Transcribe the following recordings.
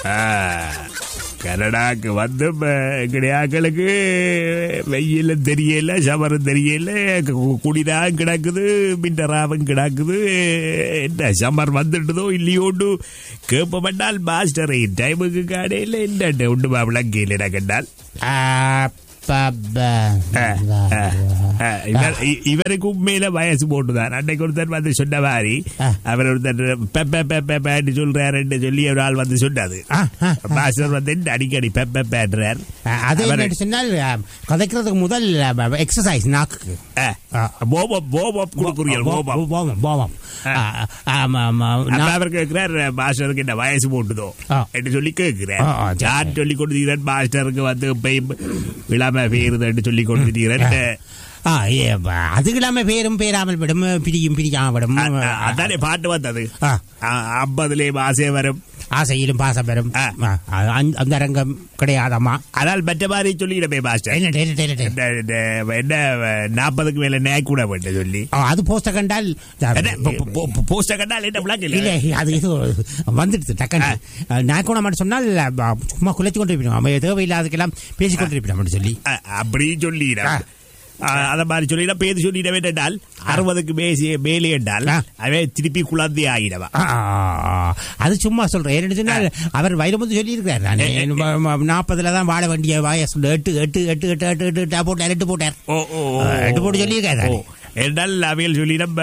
ஆ, கனடாக்கு வந்து இப்ப எங்களுடைய ஆக்களுக்கு வெயிலும் தெரியல சமரம் தெரியல கு- குடிதான் கிடக்குது மின்டராவும் கிடக்குது என்ன சம்மர் வந்துட்டுதோ இல்லையோண்டு கேட்பப்பட்டால் மாஸ்டர் டைமுக்கு காடையில் என்ன உண்டு விளங்கியில் கண்டால் இவர் இ- இவருக்கு உண்மையில வயசு போட்டுதான் அன்னைக்கு ஒருத்தர் வந்து சொன்ன மாதிரி ஆ. அவர் ஒருத்தர் பெப்ப பெப்ப பேன்னு சொல்றாருன்னு சொல்லி ஒரு ஆள் வந்து சொன்னாது ஆ, ஆ, மாஸ்டர் வந்து என்ன அடிக்கடி பெப்ப பேன்றார் அது அவர்- என்னன்னு சொன்னால் ஆ, கதைக்கிறதுக்கு முதல் எக்ஸசைஸ் நாக்குக்கு போபம் போபம் கொடுக்குறீர்கள் போபம் போவோம் போவோம் ஆ. ஆமா ஆமா அப்ப நான் அவர் கேட்கிறார் மாஸ்டருக்கு என்ன வயசு போட்டுதோ ஆ. என்று சொல்லி கேட்கிறேன் ஆ, ஆ, சரி. நான் சொல்லி கொடுத்துக்கிறேன் மாஸ்டருக்கு வந்து இப்பயும் இளம பேருதுன்னு சொல்லி கொடுத்துக்கிறேன் ஆ, ஏ, ப- அது இல்லாம பேரும் பேராமல் விடும் பிரியும் பிரியாம விடும் அதானே பாட்டு வந்தது ஆ. ஐம்பதுலே ஆசை வரும் ஆசையிலும் பாசம் பெறும் ஆ. ஆ, அந்த- அந்த ரங்கம் கிடையாதம்மா ஆனால் மற்ற மாதிரி சொல்லிடமே மாஸ்டர் என்ன டேட்டு, டேட்டு, டேட்டு. என்ன என்ன, என்ன நாற்பதுக்கு மேல நே கூட வேண்டும் சொல்லி ஆ, அது போஸ்ட கண்டால் போஸ்ட கண்டால் என்ன விளக்கு இல்ல அது இது வந்துடுது டக்குன்னு நான் கூட மட்டும் சொன்னால் ஆ, சும்மா குலைச்சு கொண்டு இருப்பிடும் அவன் தேவையில்லாததுக்கெல்லாம் பேசிக் கொண்டிருப்பிடும் சொல்லி அப்படி சொல்லிட ஆ. அத மாதிரி சொல்லிட பேர் சொல்லிட வேண்டால் அறுபதுக்கு மேசி மேலே என்றால் ஆ. அவன் திருப்பி குழந்தை ஆகிடவா ஆ, அது சும்மா சொல்றேன் என்னன்னு சொன்னால் அவர் வைரமுத்து சொல்லி இருக்கிறார் நாற்பதுல தான் வாழ வேண்டிய வயசு எட்டு எட்டு எட்டு எட்டு எட்டு எட்டு எட்டு போட்டார் எட்டு போட்டார் ஓ ஓ ஓ. ஆ, எட்டு போட்டு சொல்லியிருக்காரு ஓ. என்றால் அவையில் சொல்லி நம்ம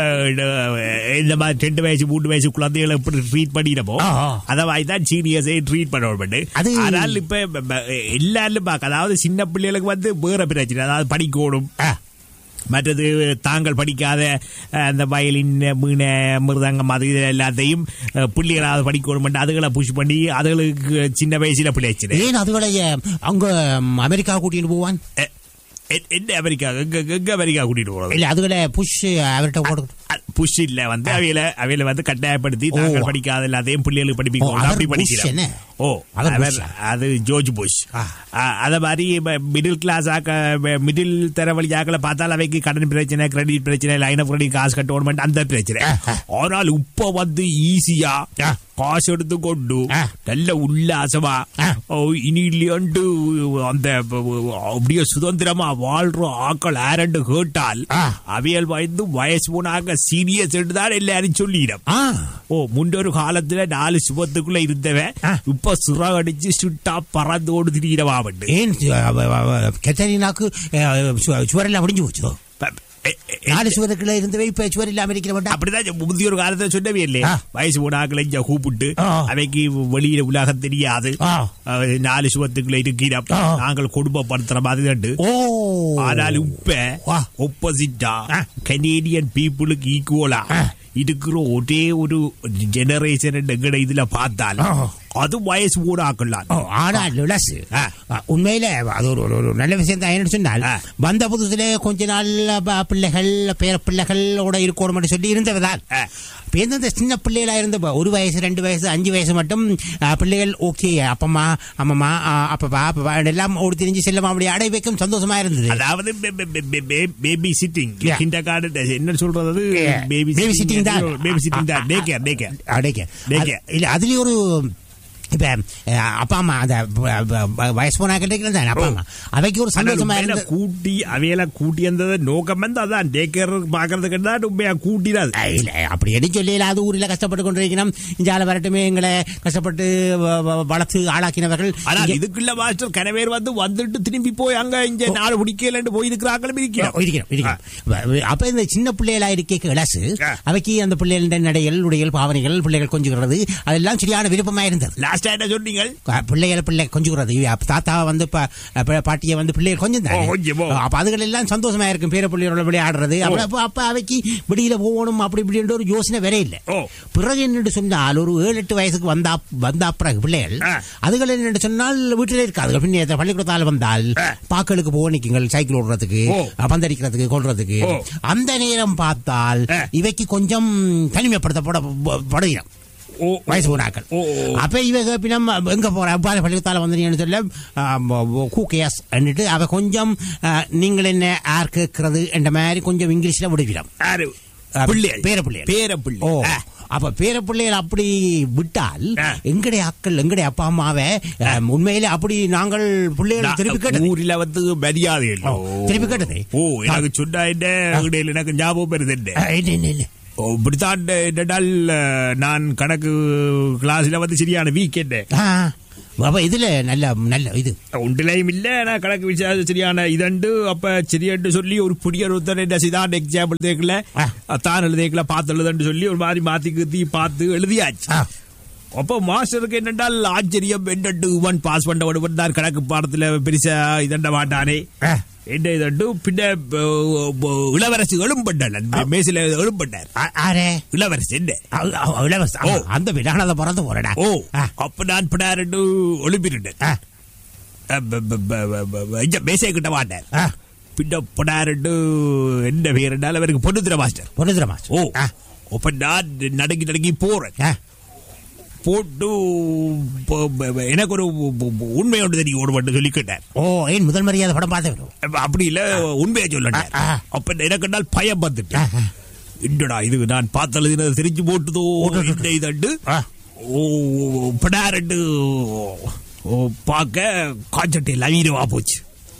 இந்த மாதிரி ரெண்டு வயசு மூணு வயசு குழந்தைகளை எப்படி ட்ரீட் பண்ணிடமோ ஆ, ஆ. அதை மாதிரி தான் சீனியர்ஸை ட்ரீட் பண்ண அது- ஆனால் இப்ப ப- ப- எல்லாரும் பார்க்க அதாவது சின்ன பிள்ளைகளுக்கு வந்து வேற பிரச்சனை அதாவது படிக்கணும் ஆ, மற்றது தாங்கள் படிக்காத அஹ், அந்த வயலின் மீன மிருதங்கம் அது இது எல்லாத்தையும் அஹ், பிள்ளைகளாவது படிக்கணும் அதுகளை புஷ் பண்ணி அதுகளுக்கு சின்ன வயசுல பிள்ளைச்சு ஏன் அதுகளை அங்க அமெரிக்கா கூட்டிட்டு போவான் என்ன அமெரிக்கா எங்க எங்க அமெரிக்கா கூட்டிட்டு போறது இல்ல அதுகளை புஷ் அவர்கிட்ட போட்டு புஷ் இல்ல வந்து அவையில அவையில வந்து கட்டாயப்படுத்தி தாங்கள் ஓ. படிக்காத எல்லாத்தையும் பிள்ளைகளுக்கு ஓ, படிப்பிக்கணும் அவர் அப்படி புஷ் என்ன? படிக்கிறோம் ஓ அவர் அவர் புஷ்ஷா? அது ஜோர்ஜ் புஷ் ஆ. அ- அத மாதிரி மிடில் கிளாஸ் ஆக்க மிடில் தர வழியாக்களை பார்த்தால் அவைக்கு கடன் பிரச்சனை கிரெடிட் பிரச்சனை லைன் ஆஃப் கிரெடிட் காசு கட்டணும் அந்த பிரச்சனை ஆனால் இப்ப வந்து ஈஸியா ஆ. காசு எடுத்து கொண்டு ஆ. நல்ல உல்லாசமா ஆ. ஓ, இனி இல்லையண்டு அந்த அப்படியே சுதந்திரமா வாழ்ற ஆக்கள் ஆரண்டு கேட்டால் ஆ. அவியல் வயது வயசு போனாங்க சீனியர்ஸ் தான் எல்லாரும் சொல்லிடும் ஆ ஓ முன்னொரு காலத்துல நாலு சுபத்துக்குள்ள இருந்தவன் ஆ. இப்ப சுரம் அடிச்சு சுட்டா பறந்தோடு திடீரவாவண்டு ஏன் கெத்தரினாக்கு சுவரெல்லாம் முடிஞ்சு போச்சோ நாலு சுவருக்குள்ள இருந்தவை இப்ப சுவர் இல்லாம இருக்கிற வேண்டாம் அப்படிதான் முந்தைய ஒரு காலத்துல சொன்னவே இல்லையே ஆ. வயசு போனாக்களை இங்க கூப்பிட்டு ஆ. அவைக்கு வெளியில உலகம் தெரியாது ஆ. அஹ், நாலு சுபத்துக்குள்ள இருக்கிறோம் ஆ. நாங்கள் குடும்பப்படுத்துற மாதிரி உண்டு ஓ ஆனால் இப்ப ஆ. ஒப்போசிட்டா ஆ. கனேடியன் பீப்புளுக்கு ஈக்குவலா ஆ. இருக்கிற ஒரே ஒரு ஜெனரேஷன் எங்கட இதுல பார்த்தால் ஆ. அது வயசு கூட ஆக்கலாம் ஓ, ஆனால் லுலசு ஆ. உண்மையில அது ஒரு ஒரு- ஒரு நல்ல விஷயம் தான் என்னன்னு சொன்னால் ஆ. வந்த புதுசுல கொஞ்ச நாள் ப- பிள்ளைகள் பேர பிள்ளைகளோட இருக்கணும் சொல்லி இருந்தவதான் ஆ. இப்ப இந்த சின்ன பிள்ளைகளா இருந்த ப- ஒரு வயசு ரெண்டு வயசு அஞ்சு வயசு மட்டும் ஆ, பிள்ளைகள் ஓகே அப்பம்மா அம்மம்மா ஆ, அப்பப்பா அப்பப்பா எல்லாம் ஓடி திரிஞ்சு செல்லமா அப்படி அடை வைக்கும் சந்தோஷமா இருந்தது அதாவது baby sitting Yeah. Kindergarten என்ன சொல்றது Yeah. பேபி Baby sitting தான். பேபி சிட்டிங் தான் டே கேர் டே கேர் அடைக்க டேக்கே. இல்ல அதுலயும் ஒரு இப்ப அஹ், அப்பா அம்மா அந்த ப- ப- வயசு போனா கேட்டீங்கன்னா அப்பா அம்மா அவைக்கு ஒரு சந்தோஷமா உண்மையில இருந்தது கூட்டி அவையில கூட்டி இருந்தது நோக்கம் வந்து அதான் டே கேர் பாக்குறதுக்கு தான் உண்மையா கூட்டிடாது ஐ, இல்ல அப்படி எடி சொல்லல அது ஊரில் கஷ்டப்பட்டு கொண்டிருக்கணும் இஞ்சால வரட்டுமே எங்களை கஷ்டப்பட்டு வ- வ- வளர்த்து ஆளாக்கினவர்கள் ஆனால் இங்கே- இதுக்குள்ள மாஸ்டர் கனவேர் வந்து வந்துட்டு திரும்பி போய் அங்க இங்க நாடு பிடிக்கலன்னு போயிருக்கிறாங்களும் இருக்கிறோம் இருக்கிறோம், இருக்கிறோம். அப்ப இந்த சின்ன பிள்ளைகளா இருக்க இளசு ஆ. அவைக்கு அந்த பிள்ளைகளின் நடைகள் உடைகள் பாவனைகள் பிள்ளைகள் கொஞ்சுகிறது அதெல்லாம் சரியான விருப்பமா இருந்தது லாஸ்டா என்ன சொன்னீங்க அஹ் பிள்ளைகளை பிள்ளை கொஞ்சுகிறது அப்ப தாத்தா வந்து ப- ப- பாட்டியை வந்து பிள்ளைகள் கொஞ்சம் ஓ, கொஞ்சம், ஓ. அப்ப அதுகள் எல்லாம் சந்தோஷமா இருக்கும் பேர பிள்ளைகளோட விளையாடுறது அப்ப அப்ப- அப்ப அவைக்கு வெளியில போகணும் அப்படி இப்படின்ற ஒரு யோசனை வேற இல்லை ஓ. பிறகு என்னென்று சொன்னால் ஒரு ஏழு எட்டு வயசுக்கு வந்தா வந்தா பிறகு பிள்ளைகள் ஆ. அதுகள் என்னென்று சொன்னால் வீட்டிலே இருக்காது பின்ன பள்ளிக்கூடத்தால் வந்தால் ஆ. பாக்களுக்கு போக நிற்குங்கள் சைக்கிள் ஓடுறதுக்கு ஓ. பந்தடிக்கிறதுக்கு கொள்றதுக்கு ஓ. அந்த நேரம் பார்த்தால் ஆ. இவைக்கு கொஞ்சம் தனிமைப்படுத்தப்பட படுகிறோம் ஓ வயசு போனாக்கள் ஓ, ஓ. அப்ப இவ கேப்பினம் எங்க போற அப்பால பள்ளிக்கூடத்தால வந்தீங்கன்னு சொல்ல கூக்கையாஸ் എന്നിട്ട് அவ கொஞ்சம் ஆ, நீங்கள் என்ன யார் கேட்கிறது என்ற மாதிரி கொஞ்சம் இங்கிலீஷ்ல விடுவிடும் யாரு அஹ், பிள்ளைகள் பேர பிள்ளைகள் பேர ஓ பிள்ளை ஆ. அப்ப பேர பிள்ளைகள் அப்படி விட்டால் ஆ. எங்களுடைய அக்கள் எங்களுடைய அப்பா அம்மாவை அஹ், உண்மையிலே அப்படி நாங்கள் பிள்ளைகள் திருப்பி கேட்டது ஊரில் வந்து மரியாதை இல்லை. ஓ, திருப்பி கேட்டது ஓ எனக்கு சொன்னா என்ன இடையில எனக்கு ஞாபகம் வருது என்ன அஹ், இல்ல, இல்ல, இல்ல. ஓ, இப்படித்தான் என்னடால் நான் கணக்கு கிளாஸ்ல வந்து சரியான வீக் என்ன ஆ, அப்ப இதுல நல்ல நல்ல இது ஒன்றிலையும் இல்ல நான் கணக்கு விஷயம் சரியான இதண்டு அப்ப சரியண்டு சொல்லி ஒரு புடியர் ஒருத்தர் என்ன செய்தான் எக்ஸாம்பிள் தேக்கல ஆ. தான் எழுதேக்கல பார்த்து எழுதண்டு சொல்லி ஒரு மாதிரி மாத்தி கத்தி பார்த்து எழுதியாச்சு ஆ, அப்போ மாஸ்டருக்கு என்னென்றால் ஆச்சரியம் என்னண்டு ஒன் பாஸ் பண்ண ஒருவன் தான் கணக்கு பாடத்துல பெருசா இதண்ட மாட்டானே ஆ. என்ன இதண்டு பின்ன ப- ப- இளவரசு எழும்பட்டார் மேசில எழும்பட்டார் ஆ, ஆரே இளவரசு என்ன அ- அ- இளவரசி. ஆ, அந்த விடானத பிறந்து போறடா ஓ ஆ, அப்ப நான் பிடாரண்டு ஒளிம்பிருந்தேன் ஆ, மேசை கிட்ட மாட்டார் ஆ. பின்ன பிடாரண்டு என்ன பேர் என்றால் அவருக்கு பொண்ணுத்திர மாஸ்டர் பொண்ணுதுர மாசம் ஓ ஆ, அப்ப நான் நடுங்கி நடுங்கி போறேன் ஆ. போட்டு ப- ப- ப- எனக்கு ஒரு உண்மை ஒன்று தெரியும் ஒரு மட்டும் சொல்லி கேட்டார் ஓ ஏன் முதல் மரியாதை படம் பார்த்தேன் அப்ப அப்படி இல்ல உண்மையை சொல்லட்டார் ஆ, ஆ. அப்ப எனக்கு என்னால் பயம் ஆ, வந்துட்டு ஆ. என்னடா இது நான் பார்த்தது தெரிஞ்சு போட்டுதோ என்ன இதண்டு ஆ. ஓ பிடாரண்டு ஓ பார்க்க காய்ச்சட்டை எல்லாம் வீரவா போச்சு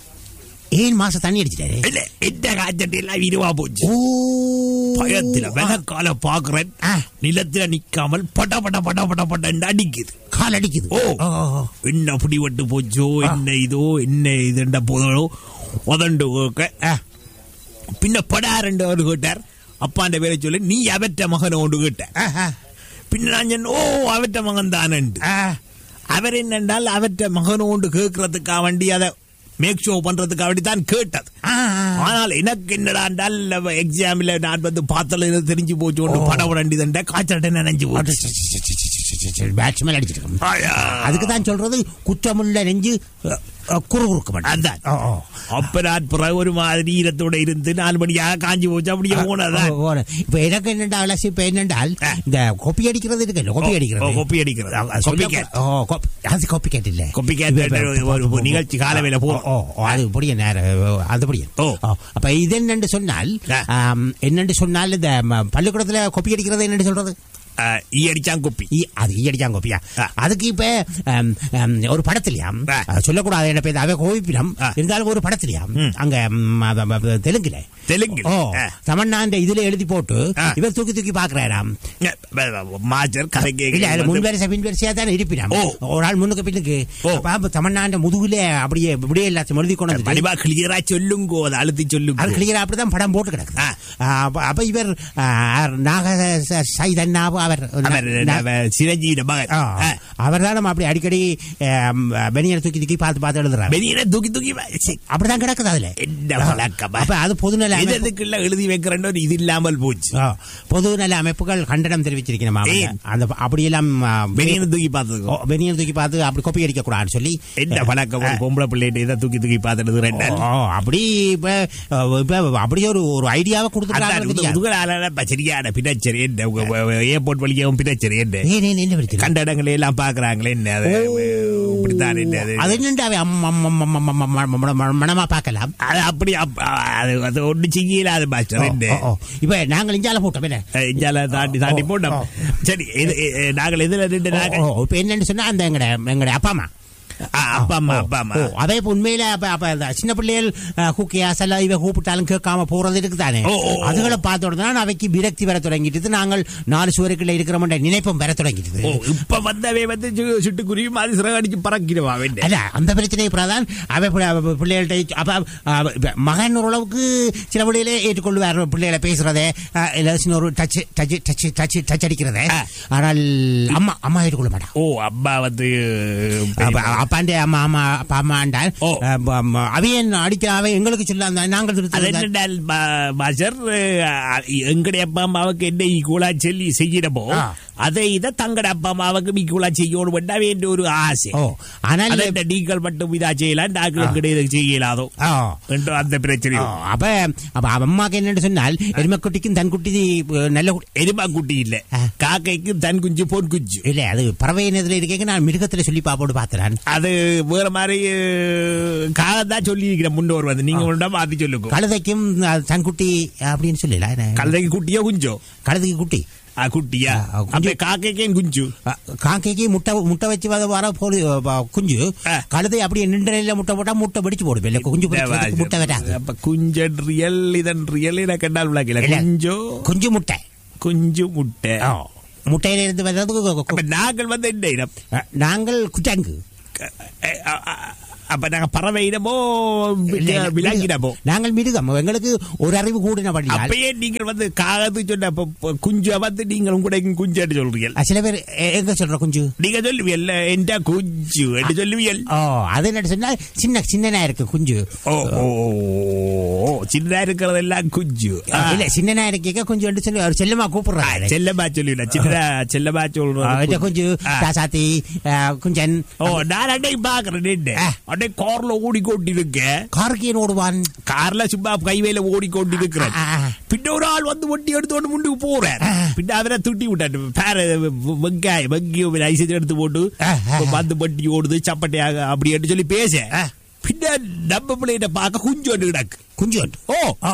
ஏன் மாசம் தண்ணி அடிச்சிட்டாரு இல்ல இந்த காய்ச்சட்டை எல்லாம் வீரவா போச்சு ஓ பயத்துல வெனக்கால பாக்குறேன் ஆ. நிலத்துல நிக்காமல் பட பட பட பட படன்னு அடிக்குது கால் அடிக்குது ஓ. ஓ, ஓ. என்ன பிடிபட்டு போச்சோ என்ன இதோ என்ன இதுண்ட போதோ உதண்டு கேட்க ஆ, பின்ன படாரண்டு அவர் கேட்டார் அப்பாண்ட பேரை சொல்லி நீ அவற்ற மகன் ஒன்று கேட்ட ஆ, ஆ, பின்ன நான் சொன்னேன், ஓ அவற்ற மகன் தானண்டு ஆ. அவர் என்னென்றால் அவற்ற மகன் ஒன்று கேட்கறதுக்காக வேண்டி அதை மேக் ஷோ பண்றதுக்காக வேண்டி தான் கேட்டது ஆ, ஆ. ஆனால் எனக்கு என்னடா என்றால் எக்ஸாம்ல நான் வந்து பார்த்தல தெரிஞ்சு போச்சு ஒன்று பட வேண்டியதுண்ட காய்ச்சல் நினைஞ்சு அட, போச்சு சி, சி, சி, சி, சி, சி, சி, பேட்ஸ்மேன் அடிச்சிருக்கோம் ஆயா. அதுக்கு தான் சொல்றது குற்றமுள்ள நெஞ்சு அ, அ, குறு குறுக்க மாட்டேன் அதான் ஓ, ஓ. அப்ப நான் பிறகு ஒரு மாதிரி ஈரத்தோட இருந்து நாலு மணியாக காஞ்சி போச்சு அப்படியே போனதான் ஓ, ஓ. இப்ப எனக்கு என்னண்டா அலசி இப்ப என்னண்டால் ஆ. இந்த கொப்பி அடிக்கிறது இருக்குல்ல கொப்பி அடிக்கிறது கொப்பி அடிக்கிறது அது கொப்பி சொல்ல- கேட் ஓ, கொப்- அது கொப்பி கேட் இல்ல கொப்பி கேட் இப்ப- இப்ப- ஒரு- ஒரு நிகழ்ச்சி காலவேளை போறோம். ஓ, ஓ, அது புரிய நேரம் அது புரிய ஓ. அப்ப இது என்னன்னு சொன்னால் ஆ. ஆம், என்னன்னு சொன்னால் இந்த ம, பள்ளிக்கூடத்துல கொப்பி அடிக்கிறது என்னன்னு சொல்றது ஈ அடிச்சான் கொப்பி ஈ, அது ஈ அடிச்சாங்க கொப்பியா ஆ. அதுக்கு இப்ப ஆம், ஆம், ஒரு படத்துலயாம் ஆ. ஆ, சொல்லக்கூடாது என்ன பேர் அவை கோவிப்பிடம் ஆ. இருந்தாலும் ஒரு படத்துலயாம் ம். அங்க ம், அ, அ, அ, தெலுங்குல தெலுங்கு ஓ தமன்னாண்ட இதுல எழுதி போட்டு ஆ. இவர் தூக்கி தூக்கி பாக்குறாராம் மாஜர் கதை இல்ல அதுல முன் கேட்க வரிசை பின் வரிசையா தானே இருப்பினாம் ஓ. ஒரு ஆள் முன்னுக்கு பின்னுக்கு ஓ. அப்ப அப்ப தமன்னாண்ட முதுகுல அப்படியே இப்படியே எல்லாத்தையும் எழுதி கொண்டு வந்துட்டு மணிவா கிளியரா சொல்லுங்கோ அதை அழுத்தி அது சொல்லுங்க கிளியரா அப்படிதான் படம் போட்டு கிடக்குது ஆ. ஆ, அப்ப- அப்ப இவர் ஆ, நாக ச- சைதன்னாவு அவர் அவர் நா- அவர் சிரஞ்சீவிட மகன் அவர் தான் நம்ம அப்படி அடிக்கடி பெனியனை தூக்கி தூக்கி பார்த்து பார்த்து எழுதுறாரு வெளியில தூக்கி தூக்கி வா- சி, அப்படிதான் கிடக்குது அதுல என்ன வழக்கமா அப்ப அது பொதுநல அமைப்பு- எதுக்குள்ள எழுதி வைக்கிறேன்னு ஒரு இது இல்லாமல் போச்சு ஆ, பொதுநல அமைப்புகள் கண்டனம் தெரிவிச்சிருக்கணும் ஏன்? அந்த அப்படியெல்லாம் ஆ, வெளியில தூக்கி பார்த்ததுக்கோ ஓ, பெனியனை தூக்கி பார்த்து அப்படி கொப்பி அடிக்க கூடாதுன்னு சொல்லி என்ன வழக்கம் ஒரு பொம்பளை பிள்ளைகிட்ட இதை தூக்கி தூக்கி பார்த்துட்டு ரெண்டு ஓ, அப்படி இப்ப இப்ப அப்படி ஒரு ஒரு ஐடியாவை கொடுத்துருக்காங்க முதுகலால சரியான பின்னச்சரி என்ன ஏர்போர்ட் வழியாகவும் பின்னச்சரி என்ன ஏன் ஏன் என்ன பிரச்சனை கண்ட இடங்களை எல்லாம் பாக்குறாங்களே என்ன அது இப்படித்தான் என்ன அது அது என்னண்டா அவன் அம்ம- அம்ம- அம்ம- அம்ம- அம்ம- அம்ம- அம்ம- அம்ம- மனமா பார்க்கலாம் அது அப்படி அப்- அது அது ஒண்ணு செய்யலாது மாஸ்டர் என்ன ஓ, ஓ. இப்ப நாங்கள் இஞ்சால போட்டோம் என்ன இஞ்சால தாண்டி தாண்டி ஓ, போட்டோம் ஓ. சரி இது இ- இ- நாங்கள் எதுல நின்று ஓ, நாங்கள் ஓ, இப்ப என்னன்னு சொன்னா அந்த எங்கட எங்கட அப்பா அம்மா ஆ, அப்பா அம்மா அப்பா அம்மா ஓ, அதே இப்ப உண்மையில அப்ப அப்ப அந்த சின்ன பிள்ளைகள் குக்கியா செல்ல இவ கூப்பிட்டாலும் கேட்காம போறது இருக்குதானே ஓ, ஓ, ஓ. அதுகளை பார்த்த உடனே அவைக்கு விரக்தி வர தொடங்கிட்டு நாங்கள் நாலு சுவருக்குள்ள இருக்கிறோம் நினைப்பும் வர தொடங்கிட்டு ஓ இப்ப வந்தவே வந்து சு- சிட்டுக்குருவி மாதிரி சிறகடிச்சு பறக்கிடுவா வேண்டிய அல்ல அந்த பிரச்சனை இப்பதான் அவ பிள்ளை- அவ பிள்ளைகள்ட்ட அப்ப அவ- இப்ப மகன் ஓரளவுக்கு சில பிள்ளைகளே ஏற்றுக்கொள்வார் பிள்ளைகளை பேசுறதே அஹ், இல்ல சின்ன ஒரு touch touch touch touch touch அடிக்கிறதே ஆ. ஆனால் அம்மா அம்மா ஏற்றுக்கொள்ள மாட்டான் ஓ அம்மா வந்து அப்ப அப்பாண்டே அம்மா அம்மா அப்பா அம்மாண்டால் ஓ. அவையன் அடிக்க அவை எங்களுக்கு சொல்ல நாங்கள் அது திருத்த என்னடால் பா- பாசர் எங்கடைய அப்பா அம்மாவுக்கு என்ன ஈக்குவலா சொல்லி செய்யணுமோ ஆ. அதை இதை தங்கட அப்பா அம்மாவுக்கு ஈக்குவலா செய்யணும் வேண்டாம் என்ற ஒரு ஆசை ஓ ஆனால் அதை இந்த நீங்கள் மட்டும் இதா செய்யலாம் நாங்கள் எங்கடைய இதை செய்யலாதோ ஓ என்று அந்த பிரச்சனை ஓ, அப்ப அப்ப அவ அம்மாக்கு என்னன்னு சொன்னால் எருமைக்குட்டிக்கும் தன் குட்டி அஹ், நல்ல குட்டி- எருமா குட்டி இல்ல ஆ. காக்கைக்கு தன் குஞ்சு பொன் குஞ்சு இல்ல அது பறவை இனத்துல இருக்கேங்க நான் மிருகத்துல சொல்லி பாப்போடு பாத்துறான் அது வேற மாதிரி காலத்தான் சொல்லி இருக்கிற முன்னோர் வந்து நீங்க ஒன்றா மாத்தி சொல்லுங்க கழுதைக்கும் அஹ், தன்குட்டி அப்படின்னு சொல்லல என்ன? கழுதைக்கு குட்டியோ குஞ்சோ கழுதைக்கு குட்டி ஆ, குட்டியா ஆ, குஞ்சு. அப்படியே காக்கைக்கேன் குஞ்சு அஹ், காக்கைக்கு முட்டை முட்டை வச்சு வர வர போது அஹ், குஞ்சு ஆ. கழுதை அப்படியே நின்ற நிலையில முட்டை போட்டா முட்டை வெடிச்சு போடும் இல்ல குஞ்சு பொரிக்கிறதுக்கு முட்டை வராது அப்ப குஞ்சன் ரியல் இதன் ரியல் எனக்கு கண்டால் விளக்கல இல்ல. குஞ்சோ குஞ்சு முட்டை குஞ்சு முட்டை ஆ. முட்டையில இருந்து வர்றது கு- கு- அப்ப நாங்கள் வந்து என்ன இனம் அஹ், நாங்கள் குட்டாங்கு அ- அ- அ- அப்ப நாங்க பறவை இனமோ விலங்கினமோ நாங்கள் மிருகம் எங்களுக்கு ஒரு அறிவு கூடின படியால் அப்பயே நீங்கள் வந்து காகத்து சொன்ன அப்ப ப- குஞ்ச வந்து நீங்கள் கூட குஞ்சு சொல்றீங்க அஹ், சில பேர் எ- எங்க சொல்ற குஞ்சு நீங்க சொல்லுவியல்ல என்ற குஞ்சு என்று சொல்லுவியல் ஓ அது என்ன சொன்னா சின்ன சின்னனா இருக்கு குஞ்சு ஓ ஓ ஓ, ஓ, சின்னதா இருக்கிறதெல்லாம் குஞ்சு ஆ. இல்ல சின்னனா இருக்க கொஞ்சம் எடுத்து சொல்லி அவர் செல்லமா கூப்பிடுறாரு செல்லமா சொல்லுவில சின்னதா செல்லமா ஆ, இந்த சொல்றோம் குஞ்சு தாசாத்தி ஆ, குஞ்சன் ஓ நான் அன்னைக்கு பாக்குறேன் நின்னு. ஆ. அன்னைக்கு கார்ல ஓடிக்கொண்டிருக்கேன் காருக்கு ஏன் ஓடுவான் கார்ல சும்மா கைவேல ஓடிக்கொண்டிருக்கிறேன் ஆ, ஆ. பின்ன ஒரு ஆள் வந்து ஒட்டி எடுத்து முன்னுக்கு போறேன் ஆ. பின்ன அவரை துட்டி விட்டாரு பேர வெங்காயம் வெங்காயம் ஐசத்து எடுத்து போட்டு ஆ, ஆ. வந்து பட்டி ஓடுது சப்பட்டையாக அப்படி என்று சொல்லி பேச ஆ. பின்ன நம்ம பிள்ளைகிட்ட பார்க்க குஞ்சு ஒன்று கிடக்கு குஞ்சு ஒன்று. ஓ ஆ,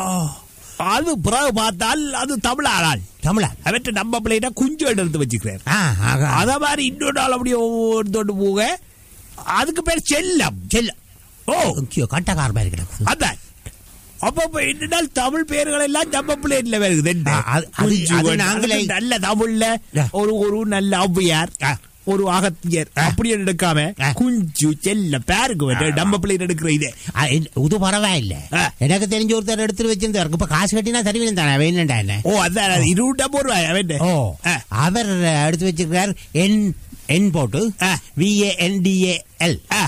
அது பிறகு பார்த்தால் அது தமிழ் ஆளாள் தமிழா அவற்றை நம்ம பிள்ளைகிட்ட குஞ்சு ஒன்று எடுத்து வச்சுக்கிறேன் ஆ, ஆகா. அத மாதிரி இன்னொரு ஆள் அப்படியே எடுத்துட்டு போக அதுக்கு பேர் செல்லம் செல்ல ஓ ஐயோ, கட்டக்கார மாதிரி கிடக்கு அதான் அப்ப இப்ப என்னடா தமிழ் பேர்கள் எல்லாம் நம்ம பிளேட்ல வருது என்ன? ஆ, அது- அது- குஞ்சு அது வேணும். நாங்களே- அதுக்கு நல்ல தமிழ்ல ஆ. ஒரு ஒரு நல்ல ஔவையார் ஆ. ஒரு அகத்தியர் அப்படி எடுக்காம ஆ. குஞ்சு செல்ல பேருக்கு வேணும். நம்ம பிள்ளைங்க எடுக்கிற இது ஆ, இது- இது பரவாயில்ல ஆ. எனக்கு தெரிஞ்ச ஒருத்தர் எடுத்து வச்சிருந்தாரு இப்ப காசு கட்டினா தருவீங்க தானே வேணுண்டா என்ன ஓ அதான் இருபட்டா போடுவாய் அவன் ஓ ஆ. அவர் எடுத்து வச்சிருக்கார் என் என் போட்டு ஆ. விஏஎன்டிஏஎல் ஆ.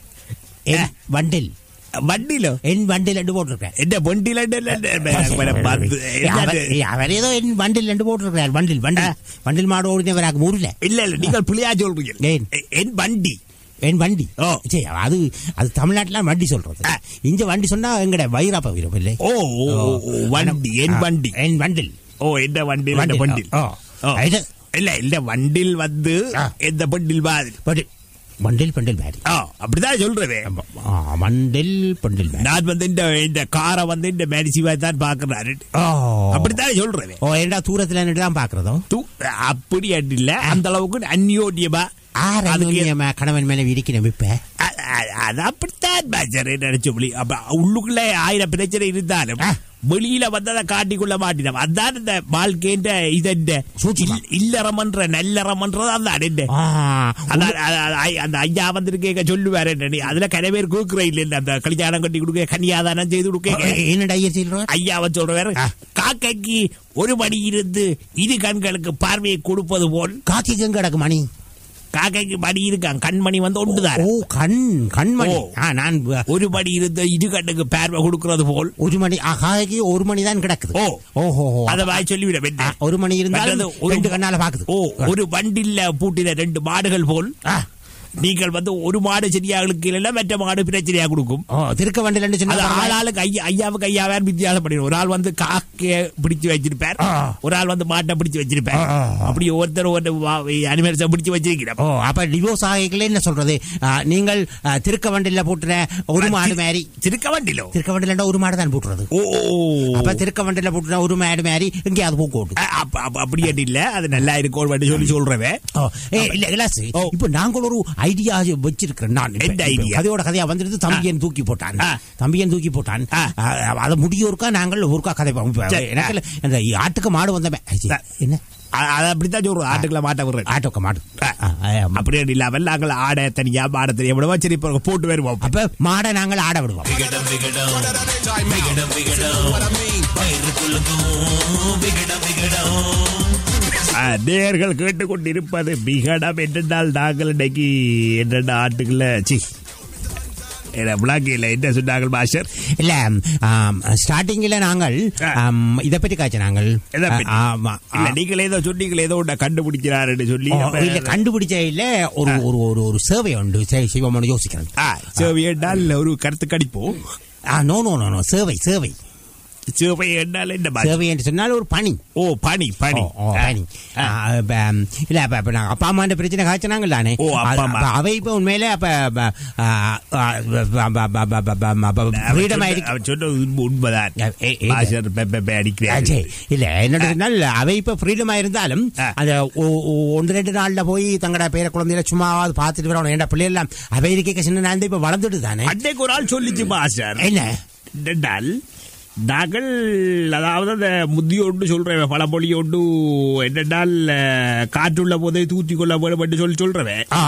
ஆ. வண்டில் வண்டியில என் வண்டில் ரெண்டு போட்டிருக்கார் என்ன வண்டியில அவர் அவர் ஏதோ என் வண்டில் ரெண்டு போட்டிருக்கிறார் வண்டில் வண்டில் வண்டில் மாடு ஓடினவராக ஊர்ல இல்ல இல்ல நீங்கள் பிள்ளையா சொல்றீங்க ஏன்? எ- என் வண்டி என் வண்டி ஓ. சரி அது அது தமிழ்நாட்டுல வண்டி சொல்றது ஆ. இங்க வண்டி சொன்னா எங்கட வைராப்ப வீரம் இல்லை ஓ ஓ, ஓ, ஓ, வண்டி என் ஆ, வண்டி என் வண்டில் ஓ என்ன வண்டியில் என்ன வண்டில் ஓ. ஓ. இது- இல்ல இல்ல வண்டில் வந்து ஆ. எந்த வண்டில் மாதிரி வண்டில் வண்டில் பண்டில் மாதிரி ஆ, அப்படிதான் சொல்றேன் ஆ, வண்டில் பண்டில் மாதிரி நான் வந்து இந்த இந்த காரை வந்து இந்த மேடிசிவாய் தான் பாக்குறாரு ஓ அப்படித்தான் சொல்றேன் ஓ என்னடா தூரத்துல நின்று தான் பாக்குறதோ தூ அப்படி இல்ல அந்த அளவுக்கு அந்யோன்யமா ஆறு அதுக்கு- அந்யோன்யமா கணவன் மேல விரிக்கணும் இப்ப அ- அ- அது அப்படித்தான் பாச்சர் நினைச்சு புள்ளி அப்ப உள்ளுக்குள்ள ஆயிரம் பிரச்சனை இருந்தாலும் ஆ. வெளியில வந்ததை காட்டிக்கொள்ள மாட்டினோம் அதான் இந்த வாழ்க்கைன்ற இது இந்த சூட்சுமம். இல்- இல்லறமன்ற நல்லறமன்றது அதான் என்ன ஆ, அதான் அ- அ- ஐ- அந்த ஐயா வந்திருக்கேங்க சொல்லுவாரு நீ அதுல கன பேர் கொடுக்குற இல்ல அந்த கல்யாணம் கட்டி கொடுக்க கன்னியாதானம் செய்து கொடுக்க என்னடா ஐயர் சொல்றார் ஐயாவை சொல்றவர் ஆ. காக்கைக்கு ஒரு மணி இருந்து இரு கண்களுக்கு பார்வையை கொடுப்பது போல் காக்கி எங்க கிடக்கு மணி காக்கைக்கு மணி இருக்கான் கண்மணி வந்து ஒன்றுதான் ஓ கண் கண்மணி ஓ. ஆ, நான் வ- ஒரு மணி இருந்து இரு கண்ணுக்கு பார்வை கொடுக்கிறது போல் ஒரு மணி ஆ, காக்கைக்கு ஒரு மணி தான் கிடக்குது ஓ. ஓஹோ அத வாய் சொல்லிவிட ஆ, என்ன ஒரு மணி இருந்தாலும் மற்றது ஒரு- ரெண்டு கண்ணால பாக்குது ஓ ஒரு வண்டில பூட்டின ரெண்டு மாடுகள் போல் ஆ, நீங்கள் வந்து ஒரு மாடு சரியா இல்ல மற்ற மாடு பிரச்சனையா கொடுக்கும் ஓ திருக்க வண்டில் ரெண்டு அது சொன்னா ஆளாளுக்கு ஐயா ஐயாவுக்கு ஐயாவே வித்தியாசம் பண்ணிடும் ஒரு ஆள் வந்து காக்கைய பிடிச்சு வச்சிருப்பார் ஆ. ஒரு ஆள் வந்து மாட்டை பிடிச்சு வச்சிருப்பார் ஆ, ஆ, ஆ. அப்படி ஒருத்தர் ஒரு அனிமல்ஸை பிடிச்சு வச்சிருக்கிறோம் ஓ அப்ப டிவோர்ஸ் ஆகிக்கல என்ன சொல்றது ஆ, நீங்கள் ஆ, திருக்க வண்டில போட்டுற ஒரு மாடு மாதிரி திருக்க வண்டிலோ திருக்க வண்டில ஒரு மாடு தான் போட்டுறது ஓ ஓ, ஓ. அப்ப திருக்க வண்டில போட்டுற ஒரு மாடு மாதிரி எங்கேயாவது போக்கு ஓட்டு அ- அப்ப- அப்ப- அப்படி அது இல்ல அது நல்லா இருக்கும் வண்டி சொல்லி சொல்றவன் ஓ, ஏ, இல்ல இலாசு ஓ. இப்ப நாங்கள் ஒரு ஐடியா வச்சிருக்கிறேன் நான் இப்ப. என்ன இப்ப idea? கதையோட கதையா வந்துட்டு தம்பியன் தூக்கி போட்டான் ஆ. தம்பியன் தூக்கி போட்டான் ஆ. அதை முடிய ஒருக்கா நாங்கள் ஒருக்கா கதை பார்ப்போம். இப்ப சரி. எனக்கு இல்ல, இந்த ஆட்டுக்கு மாடு வந்தவன் ஐயே, ஆ. என்ன அ- அது அப்படித்தான் சொல்றோம் ஆட்டுக்குள்ள மாட்ட விடுறேன் ஆட்டோக்க மாடு ஆ. ஆ, ஆ, ஆ. அப்படியே இல்லாமல் நாங்கள் ஆடை தனியா மாட தனியா விடுவோம் சரி இப்போ போட்டு வருவோம் அப்ப மாடை நாங்கள் ஆட விடுவோம் ஆ, நேயர்கள் கேட்டுக்கொண்டிருப்பது விகடம் என்றால் நாங்கள் இன்னைக்கு என்னென்ன ஆட்டுக்குள்ள சி விளாக்கியில் என்ன சொன்னார்கள் மாஸ்டர் இல்ல ஸ்டார்டிங்ல நாங்கள் ஆ. ஆம், இத பற்றி காய்ச்ச நாங்கள் எதை பற்றி? ஆ, ஆமா. இல்ல நீங்கள் ஏதோ சொன்னீங்களே ஏதோ ஒன்றை கண்டுபிடிக்கிறாருன்னு சொல்லி ஓ, அப்ப- இல்ல கண்டுபிடிச்ச இல்ல ஒரு ஒரு ஒரு ஒரு சேவை உண்டு சரி, சிவமோனு யோசிக்கிறேன் ஆ, சரி என்றால் ஒரு கருத்து கணிப்போம் ஆ நோ நோ நோ நோ சேவை சேவை சேவை என்றால் என்ன பாஷை? சேவை என்று சொன்னால் ஒரு பணி ஓ பனி பனி ஓ, ஓ, பணி ஆ, இப்ப, ம், இல்ல அப்ப இப்ப நாங்க அப்பா அம்மா பிரச்சனை காய்ச்சினாங்க தானே ஓ, அப்பா, அம்மா. அப்ப அவை இப்ப உண்மையில அப்ப ஃப்ரீடம் அவன் ஆயிருக்கு அவன் சொன்னது உண்மை- உண்மைதான் ஏ, ஏ, ஏ, பாஷர் பெ- பெ- பெ அடிக்கிறாரு. ஆச்சே. இல்ல என்ன சொன்னால் அவை இப்ப ஃப்ரீடமா இருந்தாலும் ஆ. அந்த ஒ- ஒ- ஒன்று ரெண்டு நாள்ல போய் தங்கட பேர குழந்தையில சும்மாவது பார்த்துட்டு வரணும் ஏன்டா பிள்ளை எல்லாம் அவை இருக்க சின்ன நாள் இப்ப வளர்ந்துட்டு தானே அன்னைக்கு ஒரு ஆள் சொல்லிச்சு பாஷர் என்ன என்னென்றால் நாங்கள் அதாவது அந்த முத்தியோண்டு சொல்றேன் பழமொழியோண்டு என்னென்றால் அஹ், காற்றுள்ள போதை தூத்தி கொள்ள வேண்டும் என்று சொல்லி சொல்றவன் ஆ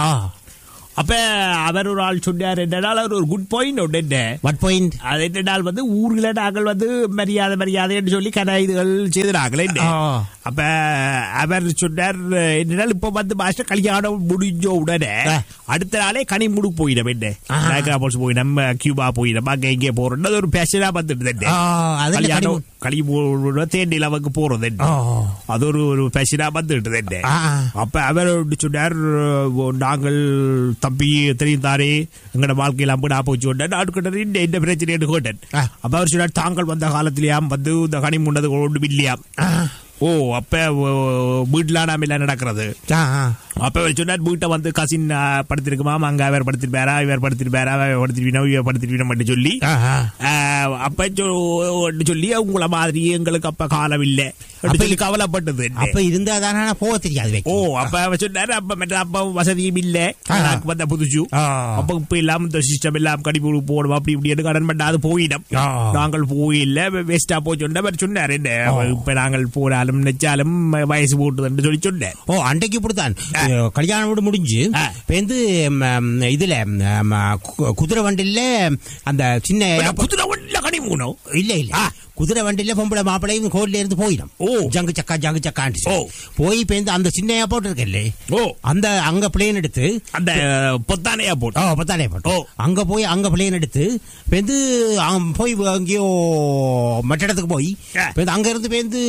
அப்ப அவர் ஒரு ஆள் சொன்னார் என்னென்றால் அவர் ஒரு குட் பாயிண்ட் ஒன்று என்ன வாட் பாயிண்ட் அது என்னென்றால் வந்து ஊர்ல நாங்கள் வந்து மரியாதை மரியாதை என்று சொல்லி கதை இதுகள் செய்தார்கள் என்ன ஆ. அப்ப அவர் சொன்னார் என்னென்றால் இப்ப வந்து மாஸ்டர் கல்யாணம் முடிஞ்ச உடனே ஆ. அடுத்த நாளே கனிமுடு போயிடும் என்ன ஆஹா. நாகராபோஸ் போயிடும் கியூபா போயிடும் அங்க இங்கே போறோம் அது ஒரு பேஷனா வந்துட்டு என்ன ஆ, அதுல கல்யாணம் கனிமு- களிமூட தேண்டி லவக்கு போறது என்ன ஆ. அது ஒரு ஒரு பேஷனா வந்துட்டு என்ன ஆ, ஆ. அப்ப அவர் வந்து சொன்னார் "ஓ, நாங்கள் தம்பி தெரியும் தானே எங்கட வாழ்க்கையில அம்பு நான் போச்சு கொண்டேன் நாட்டுக்கிட்ட இந்த இந்த பிரச்சனை என்று கேட்டேன் ஆ. அப்ப அவர் சொன்னார் தாங்கள் வந்த காலத்திலேயாம் வந்து இந்த கனி முன்னது ஒன்று இல்லையாம் ஆ. ஓ அப்ப ஓ, வீட்டுல நாம எல்லாம் நடக்கிறது ஆ, ஆ. அப்ப அவர் சொன்னார் வீட்டை வந்து கசின் படுத்திருக்குமா அங்க அவர் படுத்திருப்பாரா இவர் படுத்திருப்பாரா அவர் படுத்திருப்பீனா இவர் படுத்திருப்பீனா மட்டும் சொல்லி ஆ, ஆ. ஆஹ், அப்ப சொ- சொல்லி உங்கள மாதிரி எங்களுக்கு அப்ப காலம் இல்ல அப்படி அப்ப சொல்லி கவலைப்பட்டது அப்ப இருந்தா தானே போக தெரியாது ஓ வைக்க. அப்ப அவ சொன்னாரு அப்ப மற்ற அப்ப வசதியும் இல்ல ஆ. எனக்கு வந்த புதுசு ஆ. அப்ப இப்ப எல்லாம் இந்த சிஸ்டம் எல்லாம் கடிப்பு போடும் அப்படி இப்படி கடன் பண்ணாது போயிடும் ஆ. நாங்கள் போயில்ல வேஸ்டா போய் சொன்ன அவர் சொன்னார் என்ன இப்ப நாங்கள் போனாலும் நினைச்சாலும் வயசு போட்டுதுன்னு சொல்லி சொன்னேன் ஓ அன்றைக்கு இப்படித்தான் அஹ், கல்யாணம் வீடு முடிஞ்சு ஆ. இப்ப வந்து ம், இதுல ம், கு- குதிரை வண்டில அந்த சின்ன குதிரை ஒன்றில் கனி மூணும் இல்ல இல்ல ஆ. குதிரை வண்டில பொம்பளை மாப்பிள்ளையும் கோயில்ல இருந்து போயிடும் ஓ. ஜங்கு சக்கா ஜங்கு சக்கான்னு ஓ. போய் இப்ப இந்த அந்த சின்ன ஏர்போர்ட் இருக்குல்ல ஓ அந்த அங்க பிளேன் எடுத்து அந்த பொத்தானையா போட்டு ஓ பத்தானே ஏர்போர்ட் ஓ. அங்க போய் அங்க பிளேன் எடுத்து இப்ப வந்து அங்க போய் எங்கேயோ மற்ற இடத்துக்கு போய் ஆ. இப்ப வந்து அங்க இருந்து பேருந்து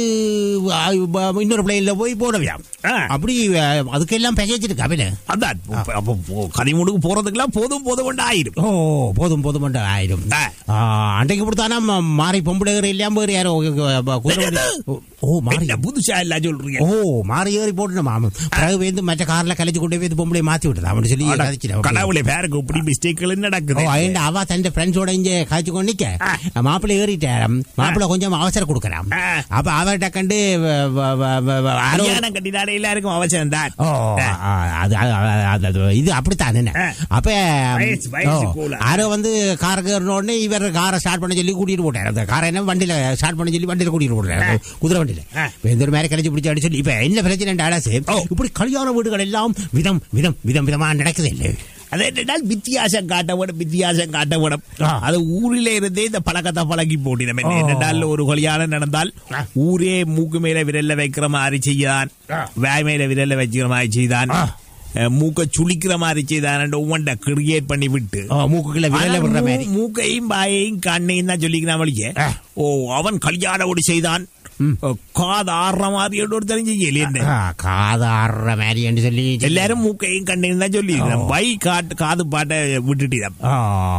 இன்னொரு பிளேன்ல போய் போடவியாம் ஆ. அப்படி அஹ், அதுக்கெல்லாம் பேக்கேஜ் இருக்கு அவன அதான் அப்ப- அப்ப கனிமுடுக்கு போறதுக்கெல்லாம் போதும் போதும் கொண்டு ஆயிரும் ஓ போதும் போதும் கொண்டு ஆயிரும் ஆ. ஆ, அன்றைக்கு கொடுத்தானா ம- மாறி பொம்பளை ஏறி இல்லாம வேறு யாரோ அஹ், குதிரை வண்டி- ஓ, ஓ மாறி என்ன புதுசா எல்லாம் சொல்றீங்க ஓ மாறி ஏறி போட்டு மாம பிறகு வந்து மற்ற கார்ல கலைச்சு கொண்டு போய் பொம்பளை மாத்தி விட்டது அப்படின்னு சொல்லி அட, கதைச்சிட்டேன். கடவுளே பேருக்கு இப்படி மிஸ்டேக்கள் ஓ நடக்குது அயண்ட அவ தன் ஃப்ரெண்ட்ஸோட இங்க காய்ச்சி கொண்டு நிக்க மாப்பிள்ளை ஏறிட்டாராம் மாப்பிள்ளை கொஞ்சம் அவசரம் கொடுக்கறாம் ஆ. அப்ப அவர்கிட்ட கண்டு வ- வ- வ- வ- வ- யாரோ- கல்யாணம் கட்டினாலே எல்லாருக்கும் அவசியம் தான் ஓ ஆ, அது அது- அது- அது- இது அப்படித்தான் என்ன ஆ. அப்ப வயசு- வயசு ஓ, கூலா. யாரோ வந்து காருக்கு உடனே இவர் காரை ஸ்டார்ட் பண்ண சொல்லி கூட்டிட்டு போட்டார் அந்த காரை என்ன வண்டியில ஸ்டார்ட் பண்ண சொல்லி வண்டியில கூட்டிட்டு போட்டாரு குதிரை வண்டியில ஆ. இப்ப எந்த ஒரு மாதிரி கழிச்சு பிடிச்சி சொல்லி இப்ப என்ன பிரச்சனை ஆடாசு இப்படி கல்யாண வீடுகள் எல்லாம் விதம் விதம் விதம் விதமா நடக்குது இல்லை அது என்னென்னால் வித்தியாசம் காட்ட வேணும் வித்தியாசம் காட்ட வேணும் ஆ. அது ஊரில இருந்தே இந்த பழக்கத்தை பழகி போட்டினம் ஓ. என்னென்னால் ஒரு கல்யாணம் நடந்தால் ஊரே மூக்கு மேல விரல்ல வைக்கிற மாதிரி செய்தான் ஆ. வாய் மேல விரல்ல வைக்கிற மாதிரி செய்தான் ஆ. அஹ், மூக்க சுளிக்கிற மாதிரி செய்தான் ஒவ்வொன்றை கிரியேட் பண்ணி விட்டு ஓ, மூக்குக்குள்ள விரல ஆனா விடுற மூ- மாதிரி மூக்கையும் பாயையும் கண்ணையும் தான் சொல்லிக்கிறான் வழிய ஆ. ஓ அவன் கல்யாணம் ஓடி செய்தான் ம். காது ஆடுற மாதிரி ஒரு தெரிஞ்சு என்ன ஆ, காது ஆடுற மாதிரி என்று சொல்லி எல்லாரும் மூக்கையும் கண்ணையும் தான் சொல்லி வை காட்டு காது பாட்டை விட்டுட்டு ஆ,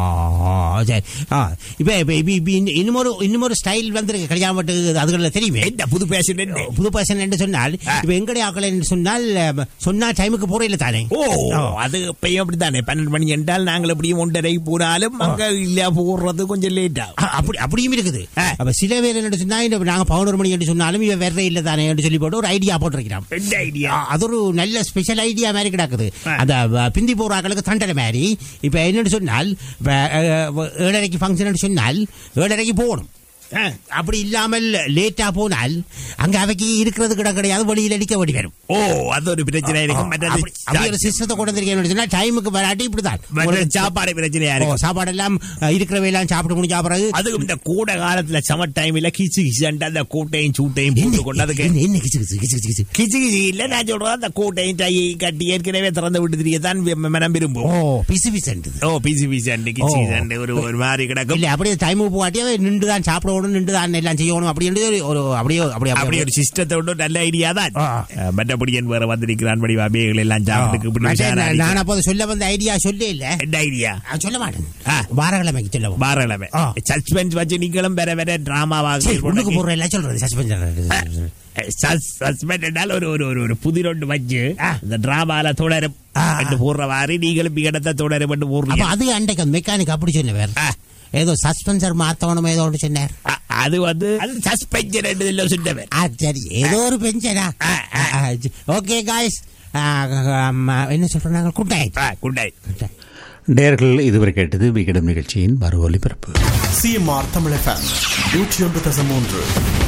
ஆ, சரி ஆ, இப்ப இப்ப இப்ப இப்ப இன்னும் இன்னுமொரு இன்னுமொரு ஸ்டைல் வந்திருக்கு கல்யாணம் வீட்டுக்கு அதுகளில் தெரியுமே என்ன புது பேஷன் என்ன புது பர்சன் என்று சொன்னால் இப்ப எங்கடைய ஆக்கள் என்று சொன்னால் அஹ், சொன்னா டைமுக்கு போற இல்ல தானே ஓ அது இப்பயும் அப்படித்தானே பன்னெண்டு மணி என்றால் நாங்கள் எப்படியும் ஒன்றரை போனாலும் அங்க இல்ல போடுறது கொஞ்சம் லேட் ஆகும் அ- அப்படி அப்படியும் இருக்குது ஆ. அப்ப சில பேர் என்ன சொன்னா இந்த நாங்க பதினோரு மணி என்று சொன்னாலும் இவன் வேற இல்ல தானே என்று சொல்லி போட்டு ஒரு ஐடியா போட்டிருக்கிறான் ரெண்டு ஐடியா ஆ, அது ஒரு நல்ல ஸ்பெஷல் ஐடியா மாதிரி கிடக்குது ஆ. அந்த அஹ், பிந்தி போற ஆக்களுக்கு தண்டனை மாதிரி இப்ப என்னன்னு சொன்னால் இப்ப, அஹ், ஏழரைக்கு ஃபங்க்ஷன் சொன்னால் ஏழரைக்கு போகணும் அப்படி இல்லாமல் லேட்டா போனால் அங்க அவைக்கு இருக்கிறது கிட கிடையாது வெளியில் அடிக்க வேண்டி வரும் ஓ அது ஒரு பிரச்சனை இருக்கும் அப்படி அப்படி ஒரு மற்றது சிஸ்டத்தை கொண்டு வந்திருக்கேன் சொன்னா டைமுக்கு வராட்டி இப்படிதான் மற்றது சாப்பாடு பிரச்சனையா இருக்கும் சாப்பாடு எல்லாம் அஹ், இருக்கிறவையெல்லாம் சாப்பிட்டு முடிஞ்ச பிறகு அதுவும் இந்த கூட காலத்துல சமர் டைம்ல கிச்சு கிச்சு அந்த கூட்டையும் சூட்டையும் போட்டு கொண்டு அதுக்கு என்ன என்ன கிச்சு கிச்சு கிச்சு கிச்சு கிச்சு கிச்சு கிச்சு இல்ல நான் சொல்றேன் அந்த கூட்டையும் டையை கட்டி ஏற்கனவே திறந்து விட்டு தெரியத்தான் மனம் ஓ விரும்பும் பிசு பிசுன்றது ஓ பிசி பிசி அண்டு கிச்சு ஓ. கிச்சு அண்டு ஒரு ஒரு மாதிரி கிடக்கும் இல்ல அப்படியே டைமுக்கு போகாட்டி அவன் நின்று தான் சாப்பிடணும் போகணும் நின்று தான் எல்லாம் செய்யணும் அப்படி என்று ஒரு- ஒரு அப்படியே அப்படி அப்படி ஒரு சிஸ்டத்தை விட நல்ல ஐடியா தான் ஆ. அஹ், மற்றபடி என் வேற வந்திருக்கிறான் படி அபிகள் எல்லாம் சாப்பிட்டு இப்படி மற்ற விசாரணை நான் நான் அப்போது சொல்ல வந்த ஐடியா சொல்ல இல்ல என்ன ஐடியா நான் சொல்ல மாட்டேன் ஆ. வாரக்கிழமைக்கு சொல்லுவோம் வாரக்கிழமை ஆ. சஸ்பென்ஸ் வச்சு நீங்களும் வேற வேற டிராமாவாக உனக்கு போடுற எல்லாம் சொல்றது சஸ்பென்ஸ் சஸ்பெண்ட் என்றால் ஒரு ஒரு ஒரு ஒரு புதிர் ஒன்று வச்சு ஆ. இந்த டிராமால தொடரும் ஆ. என்று போடுற மாதிரி நீங்களும் விகடத்தை தொடரும் என்று அப்ப போடுறீங்க அது அன்றைக்கு மெக்கானிக் அப்படி சொன்ன வேற ஆ. ஏதோ சஸ்பென்சர் மாத்தவனும் ஏதோ ஒன்று சொன்னார் அ- அது வந்து அது சஸ்பென்ஷன் என்று சொன்னவன் ஆ, சரி ஏதோ ஒரு பெஞ்சனா ஆ, ஆ. ஓகே காய்ஸ் என்ன சொல்றோம் நாங்கள் குட் நைட் குட் நைட் நேர்கள் இதுவரை கேட்டது விகடம் நிகழ்ச்சியின் மறு ஒலிபரப்பு சிஎம்ஆர் தமிழ் எஃப்எம் நூற்றி ஒன்று தசம் மூன்று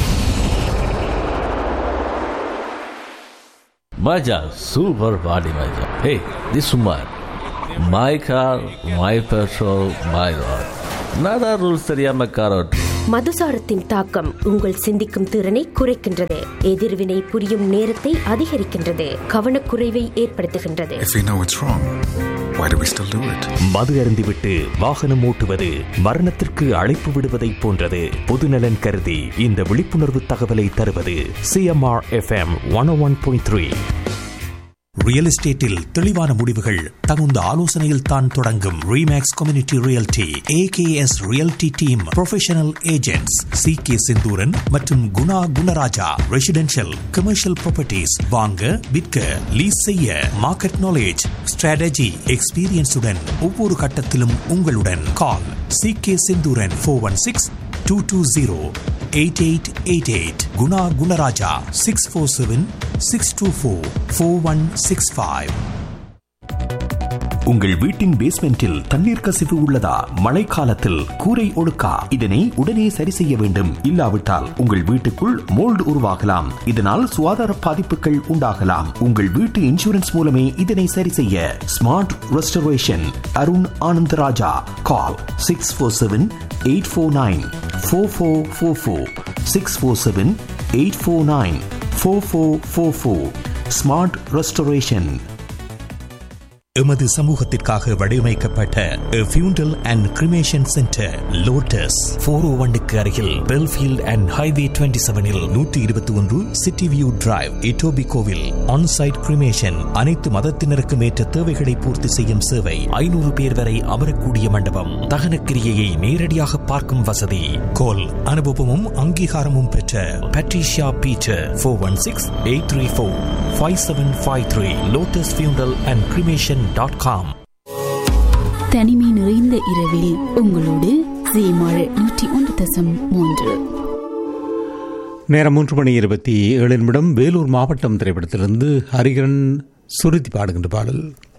Maja, super body Maja. Hey, this woman. My car, my petrol, my road. Nada rules தெரியாம கார் ஓட்டு மதுசாரத்தின் தாக்கம் உங்கள் சிந்திக்கும் திறனை குறைக்கின்றது எதிர்வினை புரியும் நேரத்தை அதிகரிக்கின்றது கவனக்குறைவை ஏற்படுத்துகின்றது If we know it's wrong, why do we still do it? மது அருந்திவிட்டு வாகனம் ஓட்டுவது மரணத்திற்கு அழைப்பு விடுவதைப் போன்றது பொதுநலன் கருதி இந்த விழிப்புணர்வு தகவலை தருவது CMR FM one one point three real எஸ்டேட்டில் தெளிவான முடிவுகள் தகுந்த ஆலோசனையில் தான் தொடங்கும் Remax community realty AKS realty team professional agents C K Senthooran மற்றும் Guna Gunaraja residential commercial properties வாங்க விற்க லீஸ் செய்ய மார்க்கெட் நாலேஜ் ஸ்ட்ராட்டஜி எக்ஸ்பீரியன்ஸுடன் ஒவ்வொரு கட்டத்திலும் உங்களுடன் call C K Senthuran four one six two two zero eight eight eight eight Guna Gunaraja six four seven six two four four one six five உங்கள் வீட்டின் பேஸ்மெண்டில் தண்ணீர் கசிவு உள்ளதா மழைக்காலத்தில் கூரை ஒழுக்கா இதனை உடனே சரி செய்ய வேண்டும் இல்லாவிட்டால் உங்கள் வீட்டுக்குள் மோல்டு உருவாகலாம் இதனால் சுகாதார பாதிப்புகள் உண்டாகலாம் உங்கள் வீட்டு இன்சூரன்ஸ் மூலமே இதனை சரி செய்ய smart restoration Arun Anandaraja call six four seven eight four nine four four four four six four seven eight four nine four four four four smart restoration எமது சமூகத்திற்காக வடிவமைக்கப்பட்ட funeral and cremation centre lotus four O ஒன்னுக்கு அருகில் Belfield and highway twenty செவனில் நூற்றி இருபத்தி ஒன்று city view drive இட்டோபி கோவில் ஆன்சைட் கிரிமேஷன் அனைத்து மதத்தினருக்கும் ஏற்ற தேவைகளை பூர்த்தி செய்யும் சேவை ஐநூறு பேர் வரை அமரக்கூடிய மண்டபம் தகன கிரியையை நேரடியாக பார்க்கும் வசதி கோல் அனுபவமும் அங்கீகாரமும் பெற்ற Patricia Peter four one six eight three four five seven five three lotus funeral and cremation dot com தனிமை நிறைந்த இரவில் உங்களோடு சீமாழ் நூற்றி ஒன்று தசம் மூன்று நேரம் மூன்று மணி இருபத்தி ஏழு நிமிடம் வேலூர் மாவட்டம் திரைப்படத்திலிருந்து ஹரிகரன் சுருதி பாடுகின்ற பாடல்